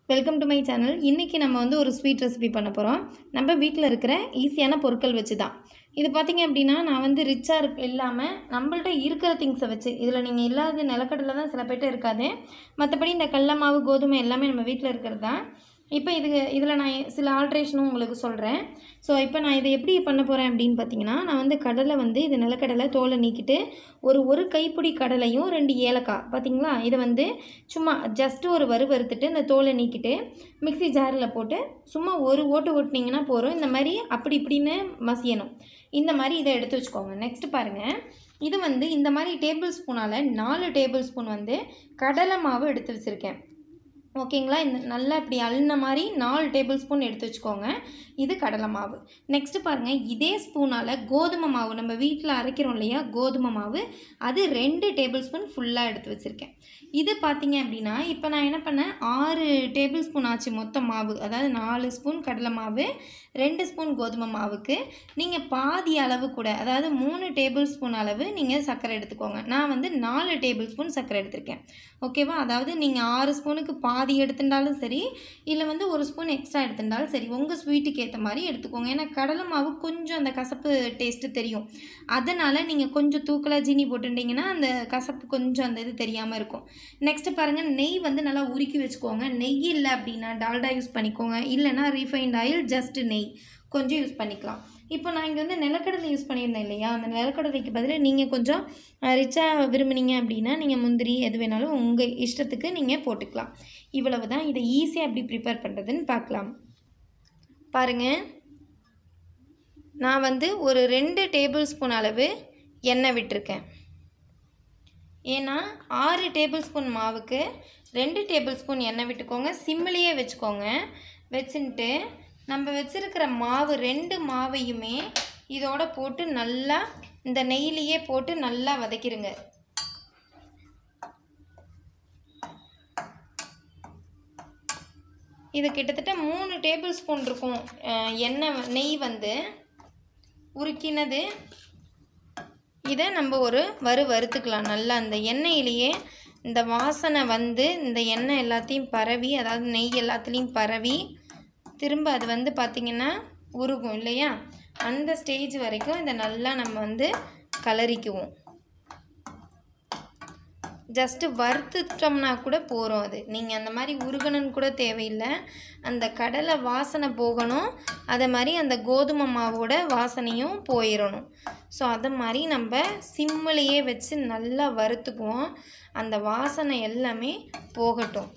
welcome to my channel இன்றைக்கி நம்ம வந்து ஒரு ஸ்வீட் ரெசிபி பண்ண போகிறோம் நம்ம வீட்டில் இருக்கிற ஈஸியான பொருட்கள் வச்சு தான் இது பார்த்திங்க அப்படின்னா நான் வந்து ரிச்சாக இருக் இல்லாமல் நம்மள்ட்ட இருக்கிற திங்ஸை வச்சு இதில் நீங்கள் இல்லாத நிலக்கடலை தான் சில பேர்ட்ட இருக்காது மற்றபடி இந்த கடல மாவு கோதுமை எல்லாமே நம்ம வீட்டில் இருக்கிறது தான் இப்போ இது இதில் நான் சில ஆல்ட்ரேஷனும் உங்களுக்கு சொல்கிறேன் ஸோ இப்போ நான் இதை எப்படி பண்ண போகிறேன் அப்படின்னு பார்த்தீங்கன்னா நான் வந்து கடலை வந்து இது நிலக்கடலை தோலை நீக்கிட்டு ஒரு ஒரு கைப்பிடி கடலையும் ரெண்டு ஏலக்காய் பார்த்தீங்களா இதை வந்து சும்மா ஜஸ்ட்டு ஒரு வறு வறுத்துட்டு இந்த தோலை நீக்கிட்டு மிக்ஸி ஜாரில் போட்டு சும்மா ஒரு ஓட்டு ஓட்டுனீங்கன்னா போதும் இந்த மாதிரி அப்படி இப்படின்னு மசியணும் இந்த மாதிரி இதை எடுத்து வச்சுக்கோங்க நெக்ஸ்ட் பாருங்கள் இது வந்து இந்த மாதிரி டேபிள் ஸ்பூனால் நாலு டேபிள் ஸ்பூன் வந்து கடலை மாவு எடுத்து வச்சுருக்கேன் ஓகேங்களா இந்த நல்லா இப்படி அள்ளின மாதிரி நாலு டேபிள் ஸ்பூன் எடுத்து வச்சுக்கோங்க இது கடலை மாவு நெக்ஸ்ட்டு பாருங்கள் இதே ஸ்பூனால் கோதுமை மாவு நம்ம வீட்டில் அரைக்கிறோம் இல்லையா கோதுமை மாவு அது ரெண்டு டேபிள் ஸ்பூன் ஃபுல்லாக எடுத்து வச்சுருக்கேன் இது பார்த்தீங்க அப்படின்னா இப்போ நான் என்ன பண்ணேன் ஆறு டேபிள் ஸ்பூன் ஆச்சு மொத்த மாவு அதாவது நாலு ஸ்பூன் கடலை மாவு ரெண்டு ஸ்பூன் கோதுமை மாவுக்கு நீங்கள் பாதி அளவு கூட அதாவது மூணு டேபிள் ஸ்பூன் அளவு நீங்கள் சர்க்கரை எடுத்துக்கோங்க நான் வந்து நாலு டேபிள் ஸ்பூன் சர்க்கரை எடுத்திருக்கேன் ஓகேவா அதாவது நீங்கள் ஆறு ஸ்பூனுக்கு பாதி எடுத்துட்டாலும் சரி இல்லை வந்து ஒரு ஸ்பூன் எக்ஸ்ட்ரா எடுத்துட்டாலும் சரி உங்கள் ஸ்வீட்டுக்கு ஏற்ற மாதிரி எடுத்துக்கோங்க ஏன்னா கடலை மாவு கொஞ்சம் அந்த கசப்பு டேஸ்ட்டு தெரியும் அதனால் நீங்கள் கொஞ்சம் தூக்கலாக ஜீனி போட்டுட்டிங்கன்னா அந்த கசப்பு கொஞ்சம் அந்த இது தெரியாமல் இருக்கும் நெக்ஸ்ட்டு பாருங்கள் நெய் வந்து நல்லா உருக்கி வச்சுக்கோங்க நெய் இல்லை அப்படின்னா டால்டா யூஸ் பண்ணிக்கோங்க இல்லைனா ரீஃபைண்ட் ஆயில் ஜஸ்ட் நெய் கொஞ்சம் யூஸ் பண்ணிக்கலாம் இப்போ நான் இங்கே வந்து நிலக்கடலை யூஸ் பண்ணியிருந்தேன் இல்லையா அந்த நிலக்கடலைக்கு பதிலாக நீங்கள் கொஞ்சம் ரிச்சாக விரும்புனீங்க அப்படின்னா நீங்கள் முந்திரி எது வேணாலும் உங்கள் இஷ்டத்துக்கு நீங்கள் போட்டுக்கலாம் இவ்வளவு தான் இதை ஈஸியாக எப்படி ப்ரிப்பேர் பண்ணுறதுன்னு பார்க்கலாம் பாருங்கள் நான் வந்து ஒரு ரெண்டு டேபிள் ஸ்பூன் அளவு எண்ணெய் விட்டிருக்கேன் ஏன்னா ஆறு டேபிள் ஸ்பூன் மாவுக்கு ரெண்டு டேபிள் ஸ்பூன் எண்ணெய் விட்டுக்கோங்க சிம்மிலேயே வச்சுக்கோங்க வச்சுட்டு நம்ம வச்சுருக்கிற மாவு ரெண்டு மாவையுமே இதோட போட்டு நல்லா இந்த நெய்லியே போட்டு நல்லா வதக்கிடுங்க இது கிட்டத்தட்ட மூணு டேபிள் ஸ்பூன் இருக்கும் எண்ணெய் நெய் வந்து உருக்கினது இதை நம்ம ஒரு வறு வறுத்துக்கலாம் நல்லா அந்த எண்ணெயிலேயே இந்த வாசனை வந்து இந்த எண்ணெய் எல்லாத்தையும் பரவி அதாவது நெய் எல்லாத்துலேயும் பரவி திரும்ப அது வந்து பார்த்திங்கன்னா உருகும் இல்லையா அந்த ஸ்டேஜ் வரைக்கும் இதை நல்லா நம்ம வந்து கலரிக்குவோம் ஜஸ்ட்டு வறுத்துட்டோம்னா கூட போகிறோம் அது நீங்கள் அந்த மாதிரி உருகணுன்னு கூட தேவையில்லை அந்த கடலை வாசனை போகணும் அதை மாதிரி அந்த கோதுமை மாவோட வாசனையும் போயிடணும் ஸோ அதை மாதிரி நம்ம சிம்மிலேயே வச்சு நல்லா வறுத்துக்குவோம் அந்த வாசனை எல்லாமே போகட்டும்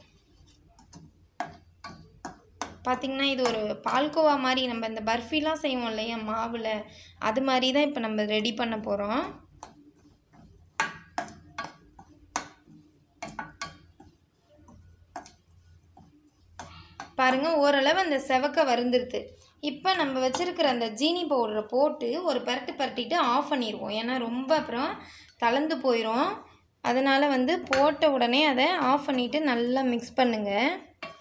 பார்த்திங்கன்னா இது ஒரு பால்கோவா மாதிரி நம்ம இந்த பர்ஃபிலாம் செய்வோம் இல்லையா மாவில் அது மாதிரி தான் இப்போ நம்ம ரெடி பண்ண போகிறோம் பாருங்கள் ஓரளவு அந்த செவக்க வருந்துருது இப்போ நம்ம வச்சுருக்கிற அந்த ஜீனி பவுடரை போட்டு ஒரு பரட்டு பரட்டிட்டு ஆஃப் பண்ணிடுவோம் ஏன்னா ரொம்ப அப்புறம் கலந்து போயிடும் அதனால் வந்து போட்ட உடனே அதை ஆஃப் பண்ணிவிட்டு நல்லா மிக்ஸ் பண்ணுங்கள்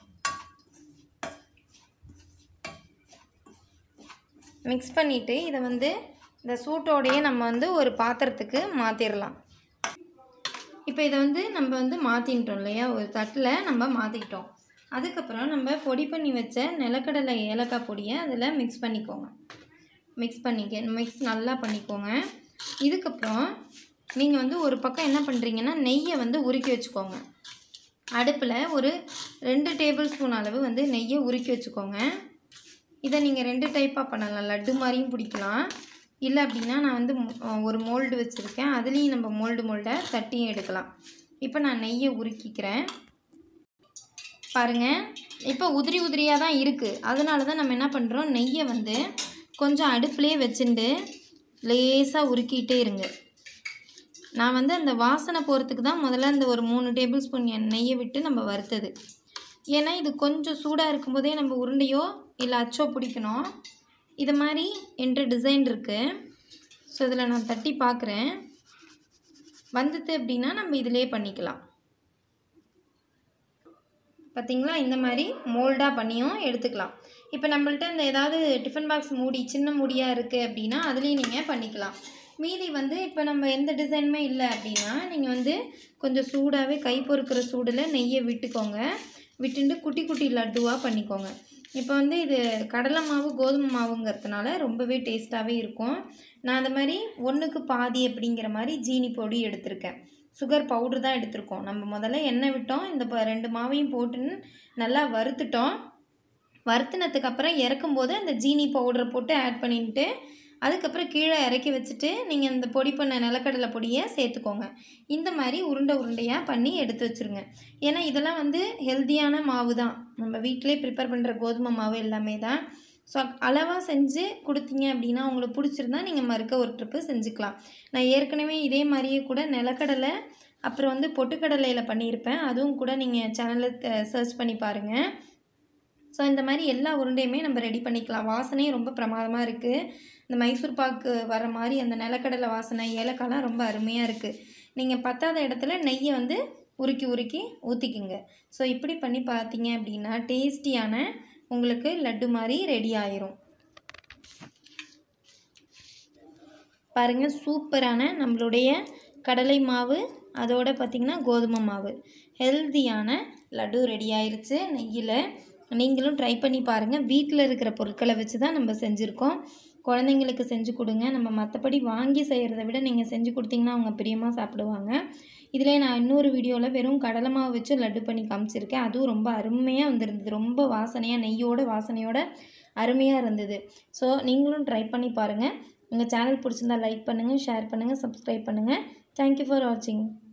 மிக்ஸ் பண்ணிவிட்டு இதை வந்து இந்த சூட்டோடையே நம்ம வந்து ஒரு பாத்திரத்துக்கு மாற்றிடலாம் இப்போ இதை வந்து நம்ம வந்து மாற்றிட்டோம் இல்லையா ஒரு தட்டில் நம்ம மாற்றிக்கிட்டோம் அதுக்கப்புறம் நம்ம பொடி பண்ணி வச்ச நிலக்கடலை ஏலக்காய் பொடியை அதில் மிக்ஸ் பண்ணிக்கோங்க மிக்ஸ் பண்ணிக்க மிக்ஸ் நல்லா பண்ணிக்கோங்க இதுக்கப்புறம் நீங்கள் வந்து ஒரு பக்கம் என்ன பண்ணுறீங்கன்னா நெய்யை வந்து உருக்கி வச்சுக்கோங்க அடுப்பில் ஒரு ரெண்டு டேபிள் ஸ்பூன் அளவு வந்து நெய்யை உருக்கி வச்சுக்கோங்க இதை நீங்கள் ரெண்டு டைப்பாக பண்ணலாம் லட்டு மாதிரியும் பிடிக்கலாம் இல்லை அப்படின்னா நான் வந்து ஒரு மோல்டு வச்சுருக்கேன் அதுலேயும் நம்ம மோல்டு மோல்டை தட்டியும் எடுக்கலாம் இப்போ நான் நெய்யை உருக்கிக்கிறேன் பாருங்கள் இப்போ உதிரி உதிரியாக தான் இருக்குது அதனால தான் நம்ம என்ன பண்ணுறோம் நெய்யை வந்து கொஞ்சம் அடுப்புலேயே வச்சுட்டு லேசாக உருக்கிட்டே இருங்க நான் வந்து அந்த வாசனை போகிறதுக்கு தான் முதல்ல இந்த ஒரு மூணு டேபிள் ஸ்பூன் நெய்யை விட்டு நம்ம வறுத்தது ஏன்னா இது கொஞ்சம் சூடாக இருக்கும்போதே நம்ம உருண்டையோ இல்லை அச்சோ பிடிக்கணும் இது மாதிரி என்ற டிசைன் இருக்குது ஸோ இதில் நான் தட்டி பார்க்குறேன் வந்தது அப்படின்னா நம்ம இதிலே பண்ணிக்கலாம் பார்த்திங்களா இந்த மாதிரி மோல்டாக பண்ணியும் எடுத்துக்கலாம் இப்போ நம்மள்ட்ட இந்த ஏதாவது டிஃபன் பாக்ஸ் மூடி சின்ன மூடியாக இருக்குது அப்படின்னா அதுலேயும் நீங்கள் பண்ணிக்கலாம் மீதி வந்து இப்போ நம்ம எந்த டிசைனுமே இல்லை அப்படின்னா நீங்கள் வந்து கொஞ்சம் சூடாகவே கை பொறுக்கிற சூடில் நெய்யை விட்டுக்கோங்க விட்டுண்டு குட்டி குட்டி லட்டுவாக பண்ணிக்கோங்க இப்போ வந்து இது கடலை மாவு கோதுமை மாவுங்கிறதுனால ரொம்பவே டேஸ்ட்டாகவே இருக்கும் நான் அந்த மாதிரி ஒன்றுக்கு பாதி அப்படிங்கிற மாதிரி ஜீனி பொடி எடுத்திருக்கேன் சுகர் பவுட்ரு தான் எடுத்திருக்கோம் நம்ம முதல்ல எண்ணெய் விட்டோம் இந்த ப- ரெண்டு மாவையும் போட்டுன்னு நல்லா வறுத்துட்டோம் வறுத்துனதுக்கு அப்புறம் இறக்கும்போது அந்த ஜீனி பவுடரை போட்டு ஆட் பண்ணிட்டு அதுக்கப்புறம் கீழே இறக்கி வச்சுட்டு நீங்கள் இந்த பொடி பண்ண நிலக்கடலை பொடியை சேர்த்துக்கோங்க இந்த மாதிரி உருண்டை உருண்டையாக பண்ணி எடுத்து வச்சுருங்க ஏன்னா இதெல்லாம் வந்து ஹெல்த்தியான மாவு தான் நம்ம வீட்டிலே ப்ரிப்பேர் பண்ணுற கோதுமை மாவு எல்லாமே தான் ஸோ அளவாக செஞ்சு கொடுத்தீங்க அப்படின்னா உங்களுக்கு பிடிச்சிருந்தா நீங்கள் மறுக்க ஒரு ட்ரிப்பு செஞ்சுக்கலாம் நான் ஏற்கனவே இதே மாதிரியே கூட நிலக்கடலை அப்புறம் வந்து பொட்டுக்கடலையில் பண்ணியிருப்பேன் அதுவும் கூட நீங்கள் சேனலில் சர்ச் பண்ணி பாருங்கள் ஸோ இந்த மாதிரி எல்லா உருண்டையுமே நம்ம ரெடி பண்ணிக்கலாம் வாசனையும் ரொம்ப பிரமாதமாக இருக்குது இந்த மைசூர் பாக்கு வர மாதிரி அந்த நிலக்கடலை வாசனை ஏலக்காய்லாம் ரொம்ப அருமையாக இருக்குது நீங்கள் பத்தாத இடத்துல நெய்யை வந்து உருக்கி உருக்கி ஊற்றிக்குங்க ஸோ இப்படி பண்ணி பார்த்தீங்க அப்படின்னா டேஸ்டியான உங்களுக்கு லட்டு மாதிரி ரெடி ஆயிரும் பாருங்கள் சூப்பரான நம்மளுடைய கடலை மாவு அதோட பார்த்திங்கன்னா கோதுமை மாவு ஹெல்த்தியான லட்டு ரெடி ஆயிருச்சு நெய்யில் நீங்களும் ட்ரை பண்ணி பாருங்கள் வீட்டில் இருக்கிற பொருட்களை வச்சு தான் நம்ம செஞ்சுருக்கோம் குழந்தைங்களுக்கு செஞ்சு கொடுங்க நம்ம மற்றபடி வாங்கி செய்கிறத விட நீங்கள் செஞ்சு கொடுத்தீங்கன்னா அவங்க பிரியமாக சாப்பிடுவாங்க இதிலே நான் இன்னொரு வீடியோவில் வெறும் கடலை மாவு வச்சு லட்டு பண்ணி காமிச்சிருக்கேன் அதுவும் ரொம்ப அருமையாக வந்திருந்தது ரொம்ப வாசனையாக நெய்யோட வாசனையோட அருமையாக இருந்தது ஸோ நீங்களும் ட்ரை பண்ணி பாருங்கள் உங்கள் சேனல் பிடிச்சிருந்தா லைக் பண்ணுங்கள் ஷேர் பண்ணுங்கள் சப்ஸ்கிரைப் பண்ணுங்கள் தேங்க்யூ ஃபார் வாட்சிங்